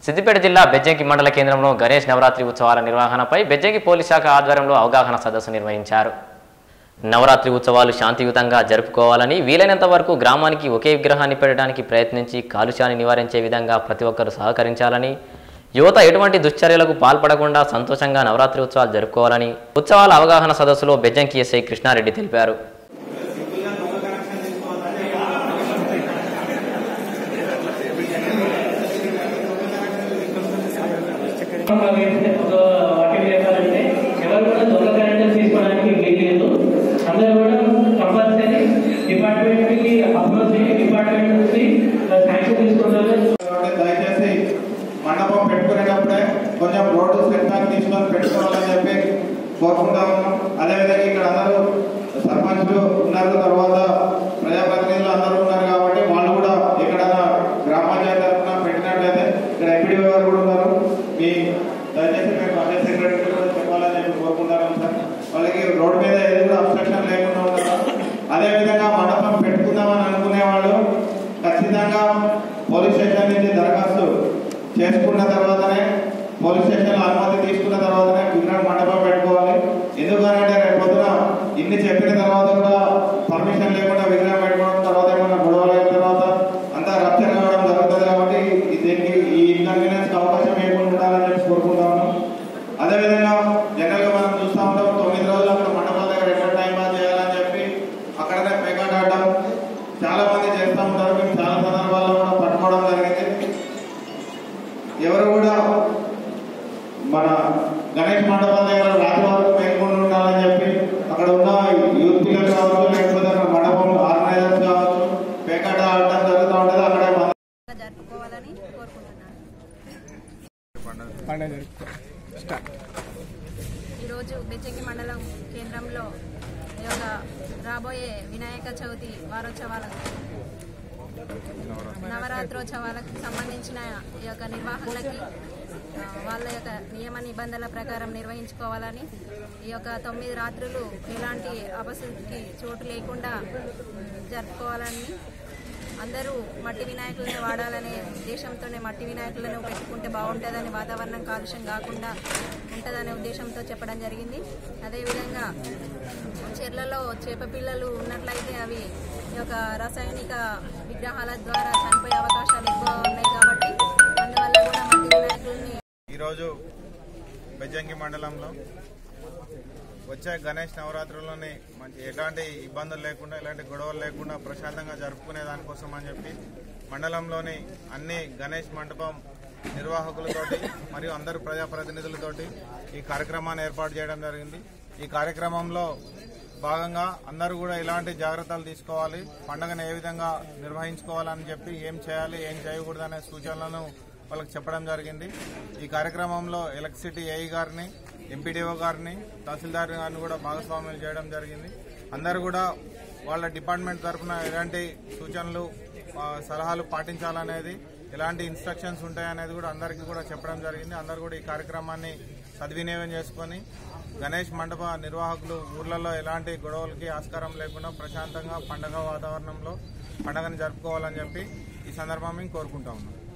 సిద్దిపేట జిల్లా బెజ్జంకి మండల కేంద్రంలో గణేష్ నవరాత్రి ఉత్సవాల నిర్వహణపై బెజ్జంకి పోలీస్ శాఖ ఆధ్వర్యంలో అవగాహన సదస్సు నిర్వహించారు నవరాత్రి ఉత్సవాలు శాంతియుతంగా జరుపుకోవాలని వీలైనంత వరకు గ్రామానికి ఒకే విగ్రహాన్ని పెట్టడానికి ప్రయత్నించి కాలుష్యాన్ని నివారించే విధంగా ప్రతి ఒక్కరూ సహకరించాలని యువత ఎటువంటి దుశ్చర్యలకు పాల్పడకుండా సంతోషంగా నవరాత్రి ఉత్సవాలు జరుపుకోవాలని ఉత్సవాల అవగాహన సదస్సులో బెజ్జంకి ఎస్ఐ కృష్ణారెడ్డి తెలిపారు వాటి చెప్పాలంటే ఎవరు కూడా దొంగ కరెంట్ తీసుకోవడానికి వీల్లేదు అందరూ కూడా కంపల్సరీ డిపార్ట్మెంట్ కి అప్రోచ్ అయ్యి డిపార్ట్మెంట్ నుంచి శాంక్షన్ తీసుకుంటారు కాబట్టి దయచేసి మండపం పెట్టుకునేటప్పుడే కొంచెం రోడ్డు సెట్బ్యాక్ తీసుకొని పెట్టుకోవాలని చెప్పి కోరుకుంటా ఉన్నాం అదేవిధంగా ఇక్కడ అందరూ సర్పంచ్లు ఉన్నారు తర్వాత ప్రజాప్రతినిధులు అందరూ ఉన్నారు కాబట్టి వాళ్ళు కూడా ఎక్కడైనా గ్రామ పంచాయతీ తరఫున పెట్టినట్లయితే ఇక్కడ ఎంపీడీ గారు కూడా ఉన్నారు మీ దయచేసి మేము పంచాయతీ సెక్రటరీ కూడా చెప్పాలని చెప్పి కోరుకుంటున్నాం సార్ వాళ్ళకి రోడ్డు మీద ఏది కూడా అబ్స్ట్రక్షన్ లేకుండా ఉండాలి అదేవిధంగా మండపం పెట్టుకుందామని అనుకునే వాళ్ళు ఖచ్చితంగా పోలీస్ స్టేషన్ నుంచి దరఖాస్తు చేసుకున్న తర్వాతనే పోలీస్ స్టేషన్లో అనుమతి తీసుకున్న తర్వాతనే విగ్రహం మండపం పెట్టుకోవాలి ఎందుకనంటే రేపు పొద్దున ఇన్ని చెప్పిన తర్వాత కూడా పర్మిషన్ లేకుండా విగ్రహం పెట్టుకోవడం తర్వాత ఏమైనా గొడవలు అయిన తర్వాత అంతా రప్చర్ కావడం జరుగుతుంది కాబట్టి ఈ- దీనికి ఈ ఇన్కన్వీనియన్స్ అవకాశం ఏకుండా ఉండాలని చెప్పి కోరుకుంటా ఉన్నాం అదేవిధంగా జనరల్గా మనం చూస్తూ ఉంటాం తొమ్మిది రోజులు అక్కడ మండపాల దగ్గర ఎక్కడ టైం పాస్ చేయాలని చెప్పి అక్కడనే పేకాట ఆడడం చాలా మంది చేస్తూ ఉంటారు మేము చాలా సందర్భాల్లో కూడా పట్టుకోవడం జరిగింది ఎవరు కూడా మన గణేష్ మండపం దగ్గర రాత్రి వరకు మేల్కొని ఉండాలని చెప్పి అక్కడ ఉన్న యూత్ పిల్లలు కావచ్చు లేకపోతే అక్కడ మండపం ఆర్గనైజర్స్ కావచ్చు పేకాట ఆడటం జరుగుతూ ఉంటుంది అక్కడే మన జరుపుకోవాలని కోరుకుంటున్నాను ఈరోజు బెచ్చకి మండలం కేంద్రంలో ఈ యొక్క రాబోయే వినాయక చవితి వారోత్సవాలకు నవరాత్రోత్సవాలకు సంబంధించిన ఈ యొక్క నిర్వాహకులకి ఆ, వాళ్ళ యొక్క నియమ నిబంధనల ప్రకారం నిర్వహించుకోవాలని ఈ యొక్క తొమ్మిది రాత్రులు ఎలాంటి అపశృతికి చోటు లేకుండా జరుపుకోవాలని అందరూ మట్టి వినాయకులను వాడాలనే ఉద్దేశంతోనే మట్టి వినాయకులను పెట్టుకుంటే బాగుంటుందని వాతావరణం కాలుష్యం కాకుండా ఉంటుందనే ఉద్దేశంతో చెప్పడం జరిగింది అదేవిధంగా చెర్లలో చేప పిల్లలు ఉన్నట్లయితే అవి ఈ యొక్క రాసాయనిక విగ్రహాల ద్వారా చనిపోయే అవకాశాలు ఎక్కువ ఉన్నాయి కాబట్టి అందువల్ల కూడా మట్టి వినాయకుల్ని ఈరోజు బెజ్జంకి మండలంలో వచ్చే గణేష్ నవరాత్రుల్లోని మంచి ఎలాంటి ఇబ్బందులు లేకుండా ఎలాంటి గొడవలు లేకుండా ప్రశాంతంగా జరుపుకునే దానికోసం అని చెప్పి మండలంలోని అన్ని గణేష్ మండపం నిర్వాహకులతోటి మరియు అందరు ప్రజాప్రతినిధులతోటి ఈ కార్యక్రమాన్ని ఏర్పాటు చేయడం జరిగింది ఈ కార్యక్రమంలో భాగంగా అందరూ కూడా ఇలాంటి జాగ్రత్తలు తీసుకోవాలి పండుగను ఏ విధంగా నిర్వహించుకోవాలని చెప్పి ఏం చేయాలి ఏం చేయకూడదు అనే సూచనలను వాళ్ళకి చెప్పడం జరిగింది ఈ కార్యక్రమంలో ఎలక్ట్రిసిటీ ఏఈ గారిని ఎంపీడీఓ గారిని తహసీల్దార్ గారిని కూడా భాగస్వామ్యం చేయడం జరిగింది అందరూ కూడా వాళ్ళ డిపార్ట్మెంట్ తరఫున ఎలాంటి సూచనలు ఆ, సలహాలు పాటించాలనేది ఎలాంటి ఇన్స్ట్రక్షన్స్ ఉంటాయనేది కూడా అందరికీ కూడా చెప్పడం జరిగింది అందరూ కూడా ఈ కార్యక్రమాన్ని సద్వినియోగం చేసుకొని గణేష్ మండప నిర్వాహకులు ఊర్లలో ఎలాంటి గొడవలకి ఆస్కారం లేకుండా ప్రశాంతంగా పండగ వాతావరణంలో పండగని జరుపుకోవాలని చెప్పి ఈ సందర్భం మేము కోరుకుంటా ఉన్నాం